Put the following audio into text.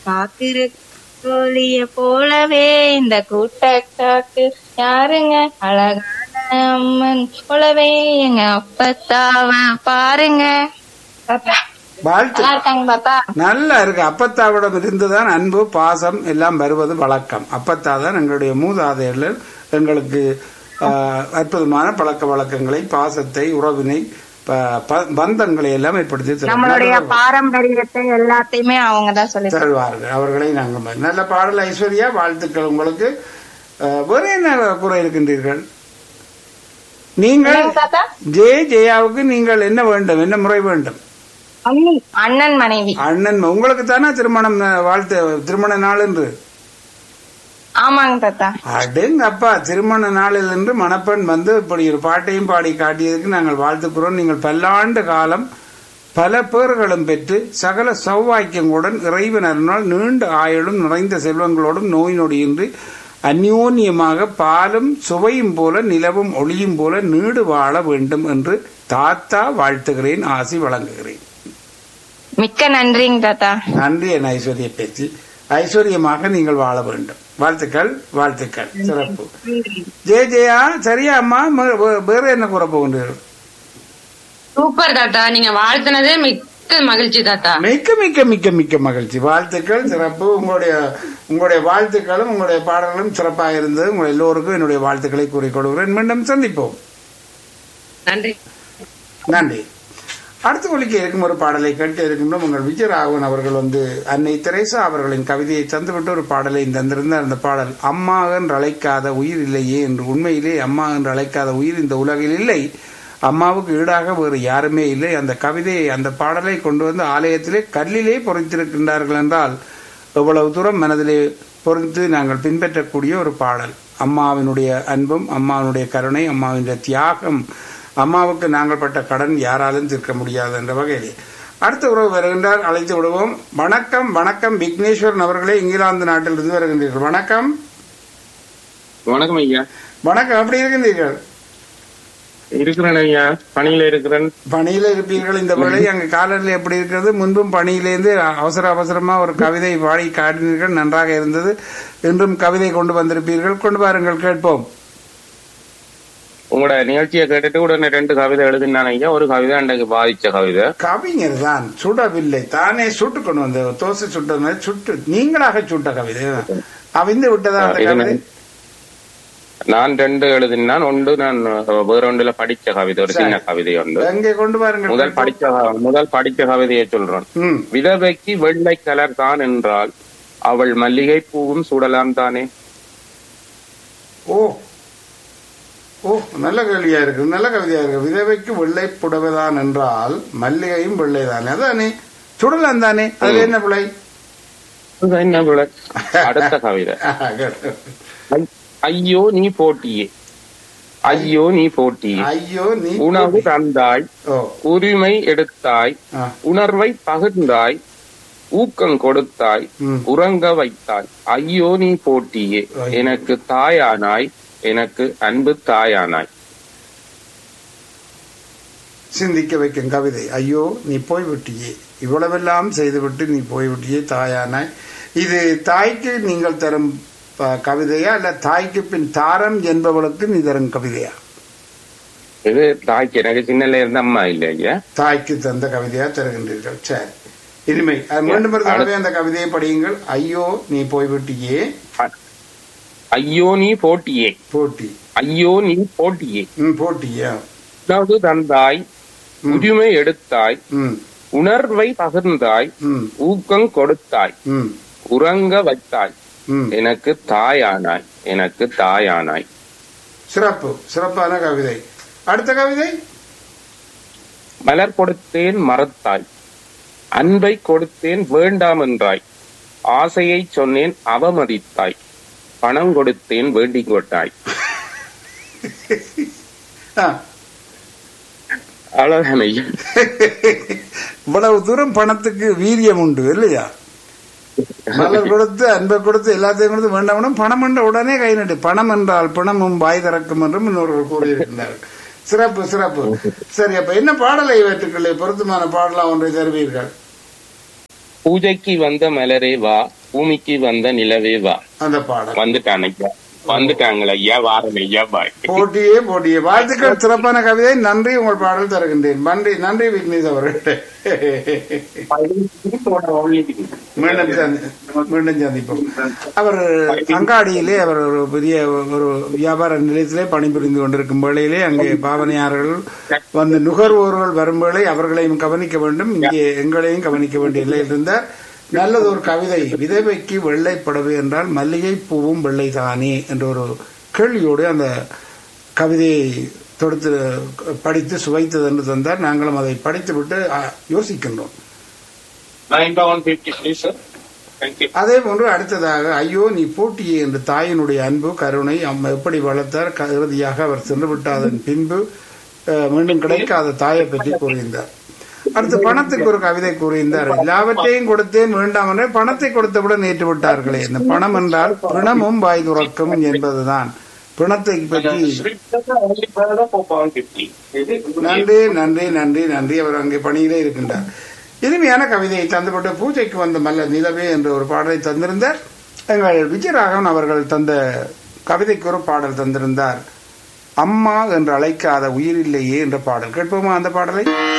காக்கிற கோழிய போலவே இந்த கூட்ட காக்கு யாருங்க அழகான அம்மன் போலவே எங்க அப்பத்தாவ பாருங்க தாத்தா வாழ்த்து நல்லா இருக்காங்க தாத்தா நல்லா இருக்கு அப்பத்தாவிடம் இருந்துதான் அன்பு பாசம் எல்லாம் வருவது வழக்கம் அப்பத்தா தான் எங்களுடைய மூதாதையர்கள் எங்களுக்கு ஆஹ், அற்புதமான பழக்க வழக்கங்களை பாசத்தை உறவினை ப- ப- பந்தங்களை எல்லாம் ஏற்படுத்தி தருவார்கள். நம்மளுடைய நல்ல பாரம்பரியத்தை எல்லாத்தையுமே அவங்கதான் சொல்லி தருவார்கள் அவர்களை நாங்கள் ம- நல்ல பாடல் ஐஸ்வர்யா வாழ்த்துக்கள் உங்களுக்கு ஆஹ், வேற என்ன குறை இருக்கின்றீர்கள் நீங்கள் சொல்லுங்க தாத்தா ஜே ஜெயாவுக்கு நீங்கள் என்ன வேண்டும் என்ன முறை வேண்டும் அண்ணன் அண்ணன் மனைவி அண்ணன் உங்களுக்கு தானே திருமணம் அஹ், வாழ்த்து திருமண நாள் என்று ஆமாங்க தாத்தா அடேங்க அப்பா திருமண நாளில் என்று மணப்பெண் வந்து இப்படி ஒரு பாட்டையும் பாடி காட்டியதுக்கு நாங்கள் வாழ்த்துக்கிறோம் நீங்கள் பல்லாண்டு காலம் பல பேர்களும் பெற்று சகல சௌவாக்கியங்களுடன் இறைவன் அருளால் நீண்ட ஆயுளும் நிறைந்த செல்வங்களோடும் நோய் நொடியின்றி அந்யோன்யமாக பாலும் சுவையும் போல நிலவும் ஒளியும் போல நீடு வாழ வேண்டும் என்று தாத்தா வாழ்த்துகிறேன் ஆசி வழங்குகிறேன் மிக்க நன்றிங்க தாத்தா நன்றி என் ஐஸ்வர்ய பேச்சு ஐஸ்வர்யமாக நீங்கள் வாழ வேண்டும் வாழ்த்துக்கள் வாழ்த்துக்கள் சிறப்பு ஜெய ஜெயா சரியா அம்மா ம- வே- வேற என்ன கூற போகின்றீர்கள் சூப்பர் தாத்தா நீங்க வாழ்த்துனதே மிக்க மகிழ்ச்சி தாத்தா மிக்க மிக்க மிக்க மிக்க மகிழ்ச்சி வாழ்த்துக்கள் சிறப்பு உங்களுடைய உங்களுடைய வாழ்த்துக்களும் உங்களுடைய பாடல்களும் சிறப்பாக இருந்தது உங்கள் எல்லோருக்கும் என்னுடைய வாழ்த்துக்களை கூறிக்கொள்கிறேன் மீண்டும் சந்திப்போம் நன்றி நன்றி அடுத்து ஒலிக்க இருக்கும் ஒரு பாடலை கேட்டு இருக்கின்றோம் உங்கள் விஜயராகவன் அவர்கள் வந்து அன்னை தெரேசா அவர்களின் கவிதையை தந்துவிட்டு ஒரு பாடலை தந்திருந்தார் அந்த பாடல் அம்மா என்று அழைக்காத உயிர் இல்லையே என்று உண்மையிலே அம்மா என்று அழைக்காத உயிர் இந்த உலகில் இல்லை அம்மாவுக்கு ஈடாக வேறு யாருமே இல்லை அந்த கவிதையை அந்த பாடலை கொண்டு வந்து ஆலயத்திலே கல்லிலே பொறித்திருக்கின்றார்கள் என்றால் எவ்வளவு தூரம் மனதிலே பொறுத்து நாங்கள் பின்பற்றக்கூடிய ஒரு பாடல் அம்மாவினுடைய அன்பும் அம்மாவினுடைய கருணை அம்மாவினுடைய தியாகம் அம்மாவுக்கு நாங்கள் பட்ட கடன் யாராலும் தீர்க்க முடியாது என்ற வகையில் அடுத்த உறவு வருகின்றார் அழைத்து விடுவோம் வணக்கம் வணக்கம் விக்னேஸ்வரன் அவர்களே இங்கிலாந்து நாட்டிலிருந்து வருகின்றீர்கள் வணக்கம் வணக்கம் ஐயா வணக்கம் எப்படி இருக்கின்றீர்கள் இருக்கிறேன் ஐயா பணியில இருக்கிறேன் பணியில இருப்பீர்கள் இந்த வேளை அங்க காலநிலை எப்படி இருக்கிறது முன்பும் பணியிலேருந்து அவசர அவசரமா ஒரு கவிதை பாடி காட்டினீர்கள் நன்றாக இருந்தது இன்றும் கவிதை கொண்டு வந்திருப்பீர்கள் கொண்டு வாருங்கள் கேட்போம் உங்களோட நிகழ்ச்சியை கேட்டுட்டு உடனே ரெண்டு கவிதை எழுதினான் ஐயா ஒரு கவிதை அன்றைக்கு பாதிச்ச கவிதை கவிஞர் தான் சுடவில்லை தானே சுட்டு கொண்டு வந்த தோசை சுட்டது மாதிரி சுட்டு நீங்களாக சுட்ட கவிதை அவிந்து விட்டதா அந்த இது கவிதை நான் ரெண்டு எழுதினான் ஒன்று நான் வேற ஒன்றுல படிச்ச கவிதை ஒரு சின்ன கவிதை ஒன்று எங்கே கொண்டு வாருங்கள் முதல் படிச்ச க- முதல் படிச்ச கவிதையை சொல்றேன் ம் விதவைக்கு வெள்ளை கலர் தான் என்றால் அவள் மல்லிகை பூவும் சூடலாம் தானே ஓ ஓ நல்ல கேள்வியா இருக்கு நல்ல கவிதையா இருக்கு விதவைக்கு வெள்ளை புடவைதான் என்றால் மல்லிகையும் வெள்ளைதானே அதானே சுடலாம் தானே அதுல என்ன பிள்ளை இது என்ன விளை? அடுத்த கவிதை ஐ- ஐயோ நீ போட்டியே ஐயோ நீ போட்டியே ஐயோ நீ உணவு தந்தாய் ஓ உரிமை எடுத்தாய் ஆ, உணர்வை பகிர்ந்தாய் ஊக்கம் கொடுத்தாய் ம். உறங்க வைத்தாய் ஐயோ நீ போட்டியே ஐயோ. எனக்கு தாயானாய் எனக்கு அன்பு தாயானாய் சிந்திக்க வைக்கும் கவிதை ஐயோ நீ போய்விட்டியே இவ்வளவெல்லாம் செய்துவிட்டு நீ போய்விட்டியே தாயானாய் இது தாய்க்கு நீங்கள் தரும் அஹ், கவிதையா இல்ல தாய்க்கு பின் தாரம் என்பவளுக்கு நீ தரும் கவிதையா இது தாய்க்கு எனக்கு சின்னல இருந்த அம்மா இல்ல ஐயா தாய்க்கு தந்த கவிதையா தருகின்றீர்கள் சரி இனிமை அது மீண்டும் ஒரு தடவை அந்த கவிதையை படியுங்கள் ஐயோ நீ போய்விட்டியே அ- ஐயோ நீ போட்டியே போட்டி ஐயோ நீ போட்டியே ம் போட்டியா உணவு தந்தாய் உரிமை எடுத்தாய் ம் உணர்வை பகிர்ந்தாய் ம் ஊக்கம் கொடுத்தாய் ம் உறங்க வைத்தாய் ம் எனக்கு தாயானாய் எனக்கு தாயானாய் சிறப்பு சிறப்பான கவிதை அடுத்த கவிதை மலர் கொடுத்தேன் மறத்தாய் அன்பை கொடுத்தேன் வேண்டாம் என்றாய் ஆசையை சொன்னேன் அவமதித்தாய் பணம் கொடுத்தேன் வேண்டிக் கொண்டாய் ஆ அவ்வளவுதான் ஐயா இவ்வளவு தூரம் பணத்துக்கு வீரியம் உண்டு இல்லையா மலர் கொடுத்து அன்பை கொடுத்து எல்லாத்தையும் கொடுத்து வேண்டாம் பணம் என்ற உடனே கை நட்டு பணம் என்றால் பணமும் வாய் திறக்கும் என்றும் இன்னொருவர் கூறியிருக்கின்றார் சிறப்பு சிறப்பு சரி அப்ப என்ன பாடலை இவற்றுக்களை பொருத்தமான பாடலாம் ஒன்றை தருவீர்கள் பூஜைக்கு வந்த மலரே வா பூமிக்கு வந்த நிலவே வா அந்த பாடல் வந்துட்டான் ஐயா வந்துட்டாங்களா ஐயா வாரம் ஐயா பாய் போட்டியே போட்டியே வாழ்த்துக்கள் சிறப்பான கவிதை நன்றி உங்கள் பாடல் தருகின்றேன் நன்றி நன்றி விக்னேஷ் அவர்களே மீண்டும் சந்தி- மீண்டும் சந்திப்போம் அவர் அங்காடியிலே அவர் ஒரு பெரிய ஒரு வியாபார நிலையத்திலே பணிபுரிந்து கொண்டிருக்கும் வேளையிலே அங்கே பாவனையாளர்கள் வந்து நுகர்வோர்கள் வரும் வேளை அவர்களையும் கவனிக்க வேண்டும் இங்கே எங்களையும் கவனிக்க வேண்டிய நிலையில் இருந்தார் நல்லது ஒரு கவிதை விதவைக்கு வெள்ளை புடவை என்றால் மல்லிகை பூவும் வெள்ளை தானே என்ற ஒரு கேள்வியோடு அந்த கவிதையை தொடுத்து படித்து சுவைத்தது என்று தந்தார் நாங்களும் அதை படித்துவிட்டு அ, யோசிக்கின்றோம் nine one fifty please sir thank you அதே போன்று அடுத்ததாக ஐயோ நீ போட்டியே என்று தாயினுடைய அன்பு கருணை அம்மா எப்படி வளர்த்தார் க- இறுதியாக அவர் சென்று விட்டாதன் பின்பு அஹ், மீண்டும் கிடைக்காத தாயை பற்றி கூறியிருந்தார் அடுத்து பணத்துக்கு ஒரு கவிதை கூறியிருந்தார் எல்லாவற்றையும் கொடுத்தேன் வேண்டாம் என்றே பணத்தை கொடுத்தவுடன் நேற்று விட்டார்களே இந்த பணம் என்றால் பிணமும் வாய் துறக்கும் என்பதுதான் பிணத்தை பற்றி நன்றி நன்றி நன்றி நன்றி அவர் அங்கே பணியிலே இருக்கின்றார் இனிமையான கவிதையை தந்துவிட்டு பூஜைக்கு வந்த மல்ல நிலவே என்ற ஒரு பாடலை தந்திருந்தார் எங்கள் விஜயராகவன் அவர்கள் தந்த கவிதைக்கு ஒரு பாடல் தந்திருந்தார் அம்மா என்று அழைக்காத உயிரில்லையே என்ற பாடல் கேட்போமா அந்த பாடலை